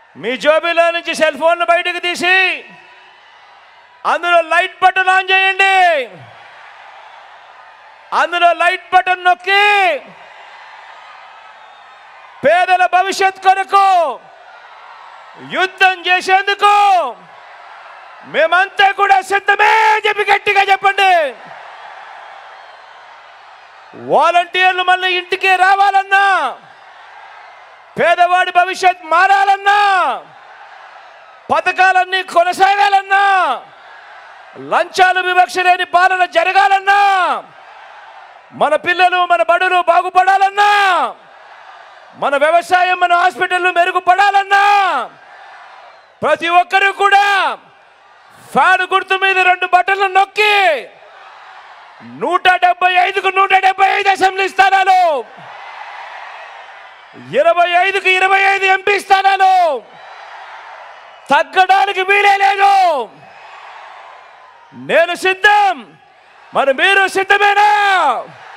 మీ జోబీలో నుంచి సెల్ ఫోన్లు బయటకు తీసి అందులో లైట్ బటన్ ఆన్ చేయండి అందులో లైట్ బటన్ నొక్కి పేదల భవిష్యత్ కొరకు యుద్ధం చేసేందుకు మేమంతా కూడా సిద్ధమే చెప్పి గట్టిగా చెప్పండి వాలంటీర్లు మళ్ళీ ఇంటికి రావాలన్నా పేదవాడి భవిష్యత్ మారాలన్నా పథకాలన్నీ కొనసాగాలన్నా లంచాలు వివక్ష లేని పాలన జరగాలన్నా మన పిల్లలు మన బడులు బాగుపడాలన్నా మన వ్యవసాయం మన హాస్పిటల్ మెరుగుపడాలన్నా ప్రతి ఒక్కరూ కూడా ఫ్యాన్ గుర్తు మీద రెండు బట్టలు నొక్కి నూట డెబ్బై ఐదుకు నూట డెబ్బై ఐదు అసెంబ్లీ స్థానాలు ఇరవై ఐదుకు ఇరవై ఐదు ఎంపీ స్థానాలు తగ్గడానికి వీలే లేదు నేను సిద్ధం మరి మీరు సిద్ధమేనా